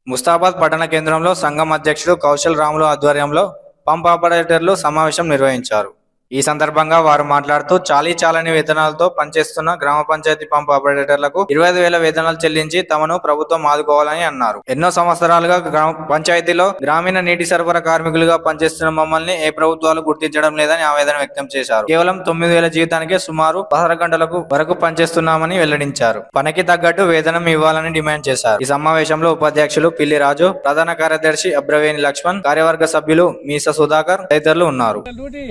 ముస్తాబాద్ పట్టణ కేంద్రంలో సంఘం అధ్యక్షుడు కౌశల్ రాములు ఆధ్వర్యంలో పంప్ ఆపరేటర్లు సమావేశం నిర్వహించారు ఈ సందర్భంగా వారు మాట్లాడుతూ చాలీ చాలని వేతనాలతో పనిచేస్తున్న గ్రామ పంచాయతీ పంప్ ఆపరేటర్లకు ఇరవై ఐదు వేల వేతనాలు చెల్లించి తమను ప్రభుత్వం ఆదుకోవాలని అన్నారు ఎన్నో సంవత్సరాలుగా గ్రామ పంచాయతీలో గ్రామీణ నీటి సరఫరా కార్మికులుగా పనిచేస్తున్న మమ్మల్ని ఏ ప్రభుత్వాలు గుర్తించడం లేదని ఆవేదన వ్యక్తం చేశారు కేవలం తొమ్మిది వేల జీతానికే సుమారు పదహారు గంటలకు వరకు పనిచేస్తున్నామని వెల్లడించారు పనికి తగ్గట్టు వేతనం ఇవ్వాలని డిమాండ్ చేశారు ఈ సమావేశంలో ఉపాధ్యక్షులు పిల్లి రాజు ప్రధాన కార్యదర్శి అబ్రవేణి లక్ష్మణ్ కార్యవర్గ సభ్యులు మీస సుధాకర్ తదితరులు ఉన్నారు డ్యూటీ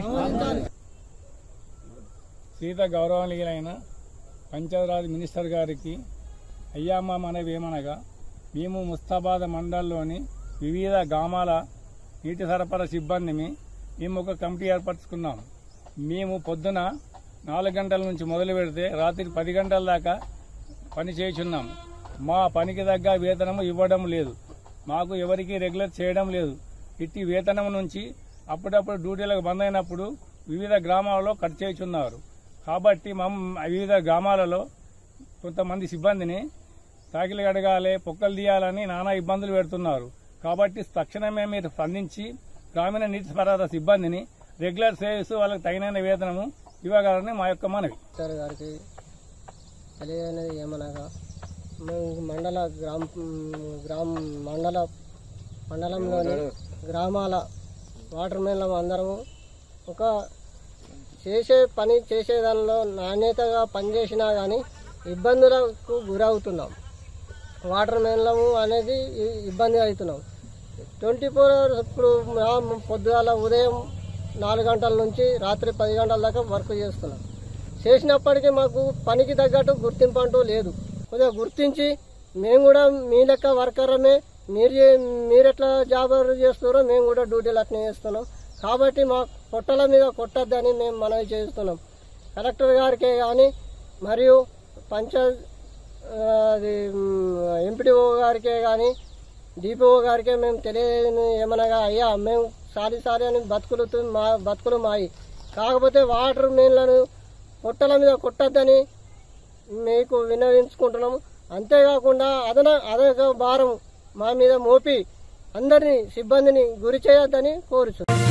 సీత గౌరవనీయులైన పంచాయతీరాజ్ మినిస్టర్ గారికి అయ్యా మా మనవి ఏమనగా మేము ముస్తాబాద్ మండలంలోని వివిధ గ్రామాల నీటి సరఫరా సిబ్బందిని మేము ఒక కమిటీ ఏర్పరచుకున్నాం మేము పొద్దున నాలుగు గంటల నుంచి మొదలు పెడితే రాత్రి పది గంటల దాకా పని చేయుచున్నాం మా పనికి తగ్గ వేతనము ఇవ్వడం లేదు మాకు ఎవరికి రెగ్యులర్ చేయడం లేదు ఇట్టి వేతనం నుంచి అప్పుడప్పుడు డ్యూటీలకు బంద్ అయినప్పుడు వివిధ గ్రామాలలో కట్ చేయుచున్నారు కాబట్టి మమ్ వివిధ గ్రామాలలో కొంతమంది సిబ్బందిని తాకిలు కడగాలి పొక్కలు తీయాలని నానా ఇబ్బందులు పెడుతున్నారు కాబట్టి తక్షణమే మీరు స్పందించి గ్రామీణ నీటి సరఫరా సిబ్బందిని రెగ్యులర్ సేవిస్ వాళ్ళకి తగిన వేతనము ఇవ్వగలని మా యొక్క మనవి సార్ గారికి తెలియనిది ఏమనగా మేము మండల గ్రామ గ్రామ మండల మండలంలోని గ్రామాల వాటర్ మెన్లం అందరము ఒక చేసే పని చేసే దానిలో నాణ్యతగా పనిచేసినా కానీ ఇబ్బందులకు గురవుతున్నాం వాటర్ మెన్లము అనేది ఇ- ఇబ్బంది అవుతున్నాం ట్వంటీ ఫోర్ అవర్స్ ఇప్పుడు మా పొద్దుగాల ఉదయం నాలుగు గంటల నుంచి రాత్రి పది గంటల దాకా వర్క్ చేస్తున్నాం చేసినప్పటికీ మాకు పనికి తగ్గట్టు గుర్తింపు అంటూ లేదు కొద్దిగా గుర్తించి మేము కూడా మీ లెక్క వర్కరమే మీరు చే- మీరు ఎట్లా జాబ్ చేస్తున్నారో మేము కూడా డ్యూటీలు అట్నే చేస్తున్నాం కాబట్టి మా పొట్టల మీద కొట్టద్దని మేము మనవి చేస్తున్నాం కలెక్టర్ గారికే కానీ మరియు పంచాయత్ ఆ, అది ఎంపీడీఓ గారికే కానీ డిపిఓ గారికే మేము తెలియని ఏమనగా అయ్యా మేము సారి సారి అని బతుకులు మా బతుకులు మాయి కాకపోతే వాటర్ మెయిన్లను పొట్టల మీద కొట్టద్దని మీకు వినవించుకుంటున్నాము అంతేకాకుండా అదన అదొక భారం మా మీద మోపి అందరినీ సిబ్బందిని గురి చేయొద్దని కోరుచు